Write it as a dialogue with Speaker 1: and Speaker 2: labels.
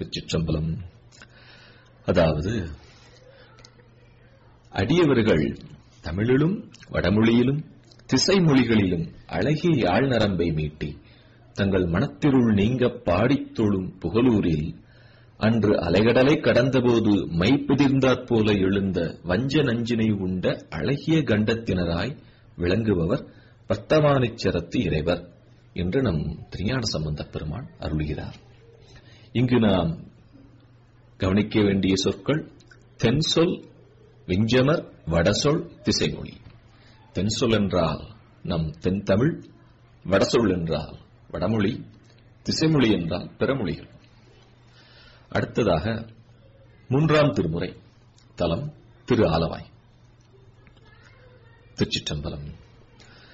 Speaker 1: திருச்சிற்றம்பலம் அதாவது அடியவர்கள் தமிழிலும் வடமொழியிலும் திசை மொழிகளிலும் அழகிய யாழ் நரம்பை மீட்டி தங்கள் மனத்திருள் நீங்க பாடித் தொழும் புகழூரில் அன்று அலைகடலை கடந்தபோது மைப்பிதிர்ந்தாற் போல எழுந்த வஞ்ச நஞ்சினை உண்ட அழகிய கண்டத்தினராய் விளங்குபவர் வர்த்தமானிச்சரத்து இறைவர் என்று நம் திருஞான சம்பந்தப் பெருமான் அருளுகிறார் இங்கு நாம் கவனிக்க வேண்டிய சொற்கள் தென்சொல் விஞ்சமர் வடசொல் திசைமொழி தென்சொல் என்றால் நம் தென் தமிழ் வடசொல் என்றால் வடமொழி திசைமொழி என்றால் பிறமொழிகள் அடுத்ததாக மூன்றாம் திருமுறை தலம் திரு ஆலவாய் திருச்சிற்றம்பலம்